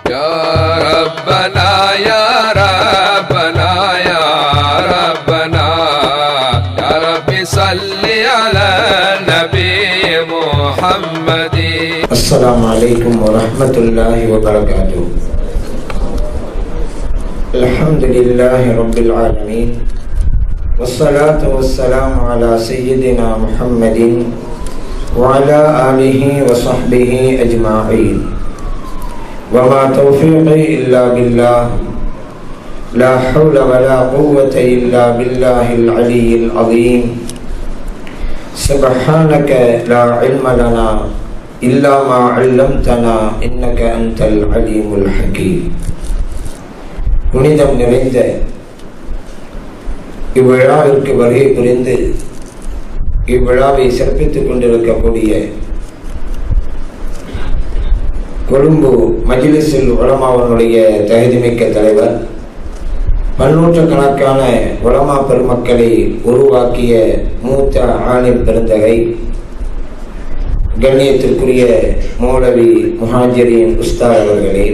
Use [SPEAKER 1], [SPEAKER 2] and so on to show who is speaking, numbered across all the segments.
[SPEAKER 1] يا ربنا يا ربنا يا ربنا يا رب صل على النبي محمد
[SPEAKER 2] السلام عليكم ورحمة الله وبركاته الحمد لله رب العالمين والصلاة والسلام على سيدنا محمد وعلى آله وصحبه أجمعين وما توفيقي إلا بالله لا حول ولا قوة إلا بالله العلي العظيم سبحانك لا علم لنا إلا ما علمتنا إنك أنت العليم الحكيم புனிதம் நிறைந்த இவ்விழாவிற்கு வருகை புரிந்து இவ்விழாவை சிறப்பித்துக் கொண்டிருக்கக்கூடிய கொழும்பு மஜ்லிஸில் உலமாவனுடைய தகுதிமிக்க தலைவர் பன்னூற்றுக்கணக்கான உலமா பெருமக்களை உருவாக்கிய மூத்த ஆணின் பெருந்தகை கண்ணியத்திற்குரிய மௌலவி முஹாஜரின் உஸ்தாத் அவர்களே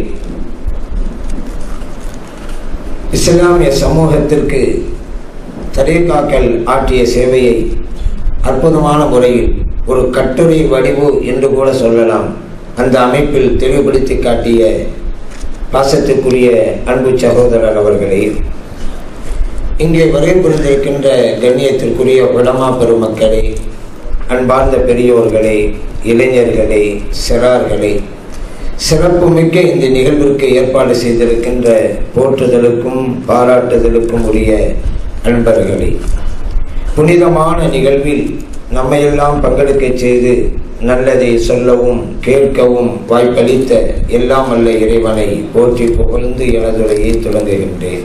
[SPEAKER 2] இஸ்லாமிய சமூகத்திற்கு தரீகாக்கள் ஆற்றிய சேவையை அற்புதமான முறையில் ஒரு கட்டுரை வடிவு என்று கூட சொல்லலாம் அந்த அமைப்பில் தெளிவுபடுத்தி காட்டிய பாசத்திற்குரிய அன்பு சகோதரர் அவர்களே இங்கே வரை புரிந்திருக்கின்ற கண்ணியத்திற்குரிய உடமா பெருமக்களே அன்பார்ந்த பெரியோர்களே இளைஞர்களே சிறார்களே சிறப்புமிக்க இந்த நிகழ்விற்கு ஏற்பாடு செய்திருக்கின்ற போற்றுதலுக்கும் பாராட்டுதலுக்கும் உரிய அன்பர்களே புனிதமான நிகழ்வில் நம்மையெல்லாம் பங்கெடுக்க செய்து நல்லதை சொல்லவும் கேட்கவும் வாய்ப்பளித்த எல்லாம் அல்ல இறைவனை போற்றி புகழ்ந்து எனதுரையை தொடங்குகின்றேன்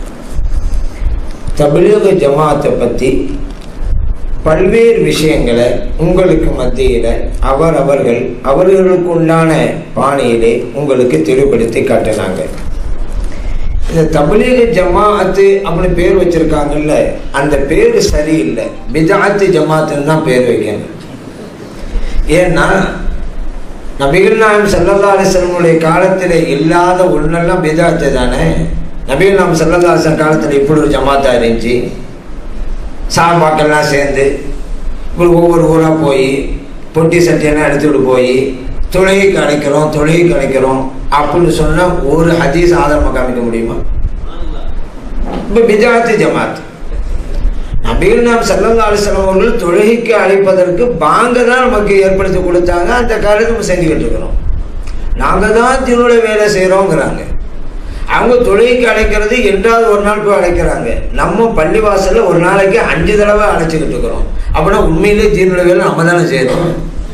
[SPEAKER 2] தபிலீக ஜமாத்தை பற்றி பல்வேறு விஷயங்களை உங்களுக்கு மத்தியில் அவர் அவர்கள் அவர்களுக்கு உண்டான பாணியிலே உங்களுக்கு தெளிவுபடுத்தி காட்டினாங்க இந்த தபிலீக ஜமாஅத்து அப்படின்னு பேர் வச்சிருக்காங்கல்ல அந்த பேர் சரியில்லை பிஜாத்து ஜமாத்துன்னு தான் பேர் வைக்கணும் ஏன்னா நபிகள் நாயம் சல்லல்லா அலிஸ்லமுடைய காலத்தில் இல்லாத ஒன்றெல்லாம் பிஜாத்து தானே நபிகள் நாம் சல்லல்லா அலிஸ்லம் காலத்தில் இப்படி ஒரு ஜமாத்தா இருந்துச்சு சாபாக்கெல்லாம் சேர்ந்து இப்படி ஒவ்வொரு ஊராக போய் பொட்டி சட்டியெல்லாம் எடுத்துகிட்டு போய் தொழுகைக்கு அழைக்கிறோம் தொழுகைக்கு அழைக்கிறோம் அப்படின்னு சொன்னால் ஒரு ஹதீஸ் ஆதாரமாக காமிக்க முடியுமா இப்போ பிஜாத்து ஜமாத் நபீல் நாம் சல்லல்லா அலிஸ்லாம் அவர்கள் தொழுகைக்கு அழைப்பதற்கு பாங்க தான் நமக்கு ஏற்படுத்தி கொடுத்தாங்க அந்த காலத்தை நம்ம செஞ்சுக்கிட்டு இருக்கிறோம் நாங்கள் தான் தீனுடைய வேலை செய்கிறோங்கிறாங்க அவங்க தொழுகைக்கு அழைக்கிறது என்றாவது ஒரு நாள் போய் அழைக்கிறாங்க நம்ம பள்ளிவாசலில் ஒரு நாளைக்கு அஞ்சு தடவை அழைச்சிக்கிட்டு இருக்கிறோம் அப்படின்னா உண்மையிலே தீனுடைய வேலை நம்ம தானே செய்கிறோம்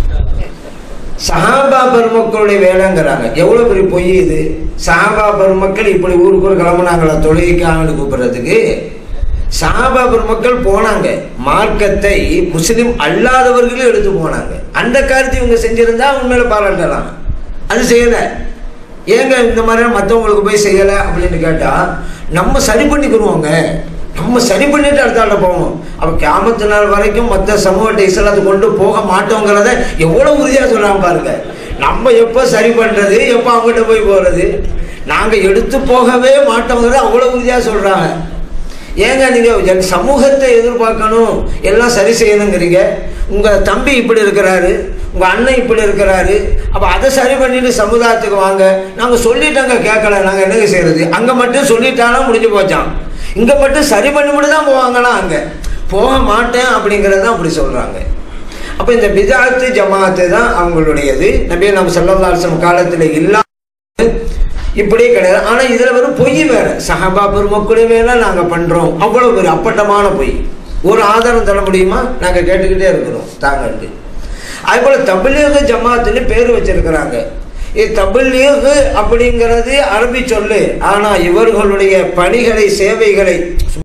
[SPEAKER 2] சஹாபா பெருமக்களுடைய வேலைங்கிறாங்க எவ்வளோ பெரிய பொய் இது சஹாபா பெருமக்கள் இப்படி ஊருக்கு ஒரு கிளம்புனாங்களா தொழுகைக்கு ஆண்டு கூப்பிடுறதுக்கு சஹாபா பெருமக்கள் போனாங்க மார்க்கத்தை முஸ்லிம் அல்லாதவர்களும் எடுத்து போனாங்க அந்த காரியத்தை இவங்க செஞ்சிருந்தா உண்மையில பாராட்டலாம் அது செய்யலை ஏங்க இந்த மாதிரி மற்றவங்களுக்கு போய் செய்யலை அப்படின்னு கேட்டால் நம்ம சரி பண்ணிக்கிறோங்க நம்ம சரி பண்ணிட்டு அடுத்த ஆள்கிட்ட போவோம் அப்போ கியாமத்து நாள் வரைக்கும் மற்ற சமூகத்தை இஸ்லாத்தை கொண்டு போக மாட்டோங்கிறத எவ்வளோ உறுதியாக சொல்கிறாங்க பாருங்க நம்ம எப்போ சரி பண்ணுறது எப்போ அவங்ககிட்ட போய் போகிறது நாங்கள் எடுத்து போகவே மாட்டோங்கிறத அவ்வளோ உறுதியாக சொல்கிறாங்க ஏங்க நீங்கள் சமூகத்தை எதிர்பார்க்கணும் எல்லாம் சரி செய்யணுங்கிறீங்க உங்கள் தம்பி இப்படி இருக்கிறாரு உங்கள் அண்ணன் இப்படி இருக்கிறாரு அப்போ அதை சரி பண்ணிட்டு சமுதாயத்துக்கு வாங்க நாங்கள் சொல்லிட்டாங்க கேட்கல நாங்கள் என்னங்க செய்கிறது அங்கே மட்டும் சொல்லிட்டாலும் முடிஞ்சு போச்சான் இங்கே மட்டும் சரி பண்ணி மட்டும் தான் போவாங்களாம் அங்கே போக மாட்டேன் அப்படிங்கிறத அப்படி சொல்கிறாங்க அப்போ இந்த பிஜாத்து ஜமாத்து தான் அவங்களுடையது நபி நம்ம சல்லல்லாசம் காலத்தில் இல்லாம இப்படியே கிடையாது ஆனால் இதில் வெறும் பொய் வேற சஹாபா பெருமக்களே வேலை நாங்கள் பண்ணுறோம் அவ்வளோ ஒரு அப்பட்டமான பொய் ஒரு ஆதாரம் தர முடியுமா நாங்கள் கேட்டுக்கிட்டே இருக்கிறோம் தாங்கட்டு அதுபோல் தபிலீக ஜமாத்துன்னு பேர் வச்சிருக்கிறாங்க இது தபிலீகு அப்படிங்கிறது அரபி சொல்லு ஆனால் இவர்களுடைய பணிகளை சேவைகளை